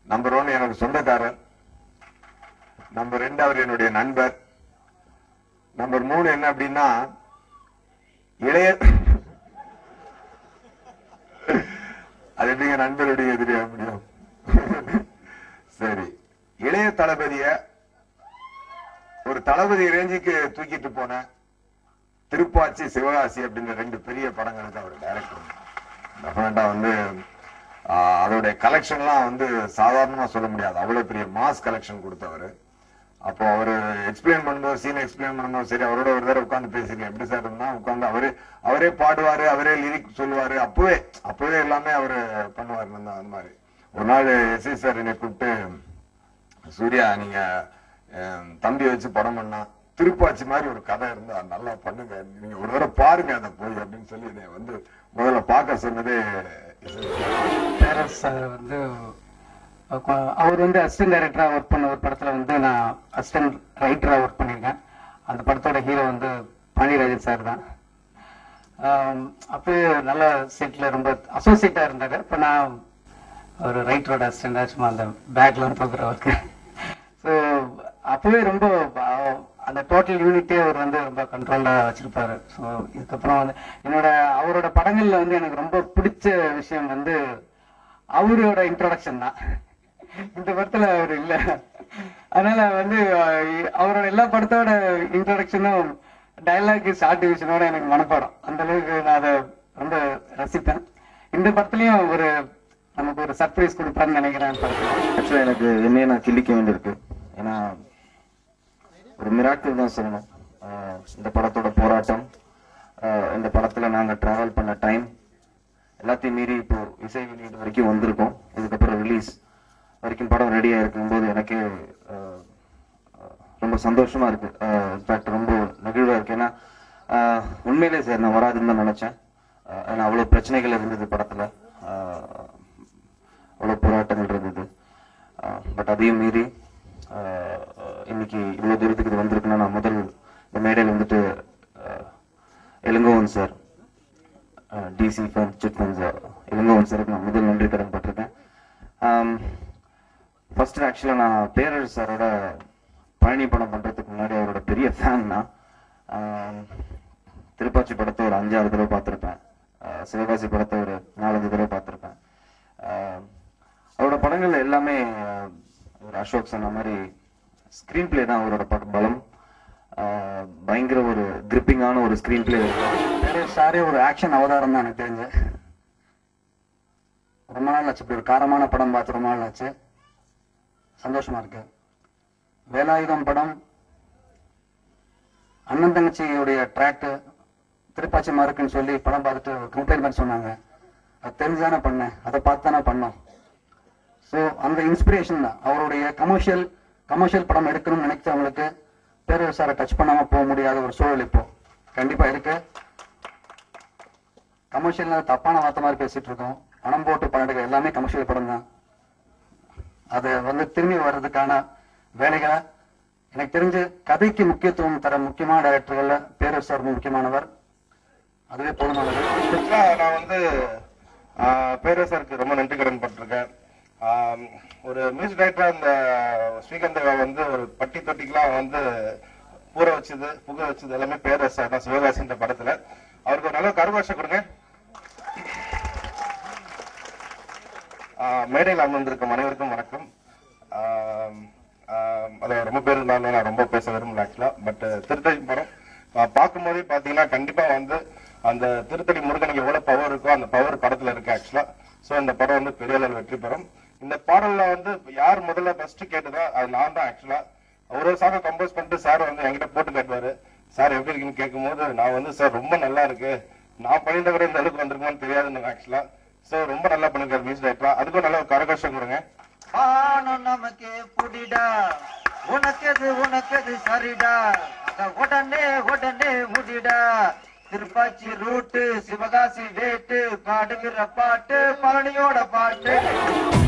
Number one எனக்கு சொந்தக்காரர் number ரெண்டு அவர் என்னுடைய நண்பர் நம்பர் மூணு என்ன அப்படின்னா இளைய அது எப்படிங்க நண்பருடைய எதிரியா முடியும் சரி இளைய தளபதிய ஒரு தளபதி ரேஞ்சுக்கு தூக்கிட்டு போன திருப்பாச்சி சிவகாசி அப்படின்ற ரெண்டு பெரிய படங்களுக்கு அவர் டைரக்டர் டெஃபினட்டா வந்து ஆஹ், அதோடைய கலெக்ஷன்லாம் வந்து சாதாரணமா சொல்ல முடியாது அவ்வளவு பெரிய மாஸ் கலெக்ஷன் கொடுத்தவர் அப்போ அவரு எக்ஸ்பிளைன் பண்ணும்போது சீன் எக்ஸ்பிளைன் பண்ணும்போது சரி அவரோட ஒரு தடவை உட்காந்து பேசுறீங்க எப்படி சார் இருந்தா உட்காந்து அவரே அவரே பாடுவாரு அவரே லிரிக் சொல்லுவாரு அப்பவே அப்பவே எல்லாமே அவரு பண்ணுவாரு அந்த அந்த மாதிரி ஒரு நாள் எஸ்ஐ சார் என்னை கூப்பிட்டு சூர்யா நீங்க அஹ், தம்பி வச்சு படம் பண்ணா திருப்பாச்சி மாதிரி ஒரு கதை இருந்தா நல்லா பண்ணுங்க நீங்க ஒரு தடவை பாருங்க அதை போய் அப்படின்னு சொல்லி என்னை வந்து முதல்ல பார்க்க சொன்னதே இசை சார். பேரஸ் சார் வந்து அஹ் அவர் வந்து அசிஸ்டன்ட் டைரக்டரா ஒர்க் பண்ண ஒரு படத்துல வந்து நான் அசிஸ்டன்ட் ரைட்டரா ஒர்க் பண்ணியிருக்கேன் அந்த படத்தோட ஹீரோ வந்து பாண்டியராஜன் சார் தான் ஆம், அப்பவே நல்ல செட்ல ரொம்ப அசோசியேட்டா இருந்தாரு இப்ப நான் ஒரு ரைட்டரோட அசிஸ்டண்டா சும்மா அந்த பேக்ல பார்க்குற ஒர்க்கு ஸோ அப்பவே ரொம்ப அஹ், அந்த டோட்டல் யூனிட்டே அவர் வந்து ரொம்ப கண்ட்ரோல்டா வச்சிருப்பாரு ஸோ இதுக்கப்புறம் வந்து என்னோட அவரோட படங்கள்ல வந்து எனக்கு ரொம்ப பிடிச்ச விஷயம் வந்து அவரோட இன்ட்ரோடக்ஷன் தான் இந்த படத்துல அவர் இல்ல அதனால வந்து அஹ், அவரோட எல்லா படத்தோட இன்ட்ரோடக்ஷனும் டயலாக் ஷார்ட் டிவிஷனோட எனக்கு மனப்பாடம் அந்த அளவுக்கு நான் அதை ரொம்ப ரசிப்பேன் இந்த படத்துலயும் ஒரு நமக்கு ஒரு சர்ப்ரைஸ் கொடுப்பாருன்னு நினைக்கிறேன் இந்த படத்துல ஆக்சுவலா எனக்கு என்னையே நான் கிள்ளிக்க வேண்டியிருக்கு ஏன்னா ஒரு மிராக்கிள் தான் சொல்லணும் ஆஹ் இந்த படத்தோட போராட்டம் ஆஹ் இந்த படத்துல நாங்க டிராவல் பண்ண டைம் எல்லாத்தையும் மீறி இப்போ இசை வெளியீடு வரைக்கும் வந்திருக்கோம் இதுக்கப்புறம் ரிலீஸ் வரைக்கும் படம் ரெடியா இருக்கும்போது எனக்கே ஆஹ் ஆஹ் ரொம்ப சந்தோஷமா இருக்கு இன்ஃபேக்ட் ரொம்ப நெகிழ்வா இருக்கு ஏன்னா ஆஹ் உண்மையிலே சார் நான் வராதுன்னு தான் நினைச்சேன் ஆஹ் ஏன்னா அவ்வளவு பிரச்சனைகள் இருந்தது படத்துல ஆஹ் அவ்வளவு போராட்டங்கள் இருந்தது பட் அதையும் மீறி ஆஹ் இன்னைக்கு இவ்வளவு தூரத்துக்கு இது வந்திருக்குன்னா நான் முதல் இந்த மேடையில் வந்துட்டு ஆஹ் Ilangovan sir DC fun chit funds Ilangovan சாருக்கு நான் முதல் நன்றி கடன் பட்டிருக்கேன் ஃபர்ஸ்ட் ஆக்சுவலாக நான் பேரரசு சாரோட பழனி படம் பண்றதுக்கு முன்னாடி அவரோட பெரிய ஃபேன் நான் ஆஹ் திருப்பாச்சி படத்தை ஒரு அஞ்சாறு தடவை பார்த்துருப்பேன் ஆஹ் சிவகாசி படத்தை ஒரு நாலஞ்சு தடவை பார்த்துருப்பேன் ஆஹ் அவரோட படங்கள்ல எல்லாமே ஆஹ் ஒரு அசோக் சொன்ன மாதிரி ஸ்கிரீன் பிளே தான் அவரோட பட பலம் ஆஹ் பயங்கர ஒரு கிரிப்பிங்கான ஒரு ஸ்கிரீன் பிளே வேற சாரே ஒரு ஆக்ஷன் அவதாரம் தான் எனக்கு தெரிஞ்சு ரொம்ப நாள் ஆச்சு இப்படி ஒரு காரமான படம் பார்த்து ரொம்ப நாள் ஆச்சு சந்தோஷமா இருக்கு வேலாயுதம் படம் அண்ணன் தங்கச்சியுடைய ட்ராக் திருப்பாச்சி இருக்குன்னு சொல்லி படம் பார்த்துட்டு கம்ப்ளைண்ட் பண்ணி சொன்னாங்க அது தெரிஞ்சுதானே பண்ணேன் அதை பார்த்து தானே பண்ணோம் ஸோ அந்த இன்ஸ்பிரேஷன் தான் அவருடைய கமர்ஷியல் கமர்ஷியல் படம் எடுக்கணும்னு நினைச்சவங்களுக்கு பேரரசு சாரை டச் பண்ணாம போக முடியாத ஒரு சூழல் இப்போ கண்டிப்பா இருக்கு கமர்ஷியல் தப்பான வார்த்தை மாதிரி பேசிட்டு இருக்கோம் பணம் போட்டு படம் எடுக்கிற எல்லாமே கமர்ஷியல் படம் தான் அது வந்து திரும்பி வர்றதுக்கான வேலைகளை எனக்கு தெரிஞ்சு கதைக்கு முக்கியத்துவம் தர முக்கியமான டைரக்டர்கள்ல பேரரசு சார் ரொம்ப முக்கியமானவர் அதுவே போதுமானது ஆக்சுவலா நான் வந்து ஆஹ், பேரரசருக்கு ரொம்ப நன்றி கடன் பட்டிருக்கேன் ஆம், ஒரு மியூசிக் டைரக்டரா இந்த ஸ்ரீகாந்த் வந்து ஒரு பட்டி தொட்டிக்கெல்லாம் வந்து பூர வச்சது புக வச்சது எல்லாமே பேரரசர் தான் சிவகாசின்ற படத்துல அவருக்கு ஒரு நல்ல கருவாஷை கொடுங்க ஆஹ், மேடையில் அமர்ந்திருக்கும் அனைவருக்கும் வணக்கம் ஆம், ஆம், அது ரொம்ப பேர் இருந்தாலும் நான் ரொம்ப பேச விரும்பல ஆக்சுவலா பட் திருத்தணி படம் ஆஹ், பார்க்கும்போதே பாத்தீங்கன்னா கண்டிப்பா வந்து அந்த திருத்தணி முருகனுக்கு எவ்வளவு பவர் இருக்கோ அந்த பவர் படத்துல இருக்கு ஆக்சுவலா சோ இந்த படம் வந்து பெரிய அளவில் வெற்றி பெறும் இந்த பாடல்ல வந்து யார் முதல்ல ஃபர்ஸ்ட் கேட்டதோ அது நான் தான் ஆக்சுவலா ஒரு சாங்க கம்போஸ் பண்ணிட்டு சார் வந்து என்கிட்ட போட்டு காட்டுவாரு சார் எப்படி இருக்குன்னு கேட்கும்போது நான் வந்து சார் ரொம்ப நல்லா இருக்கு நான் பண்ணியிருந்த கூட இந்த அளவுக்கு வந்திருக்குமான்னு தெரியாதுன்னு ஆக்சுவலா சோ ரொம்ப நல்லா பண்ணிருக்காரு மியூசிக் டைரக்டரா அதுக்கும் நல்ல ஒரு கரகோஷம் கொடுங்க ஆணும் நமக்கு புடிடா உனக்கது உனக்கது சரிடா அத உடனே உடனே முடிடா திருப்பாச்சி ரூட்டு சிவகாசி வேட்டு பாடுகிற பாட்டு பழனியோட பாட்டு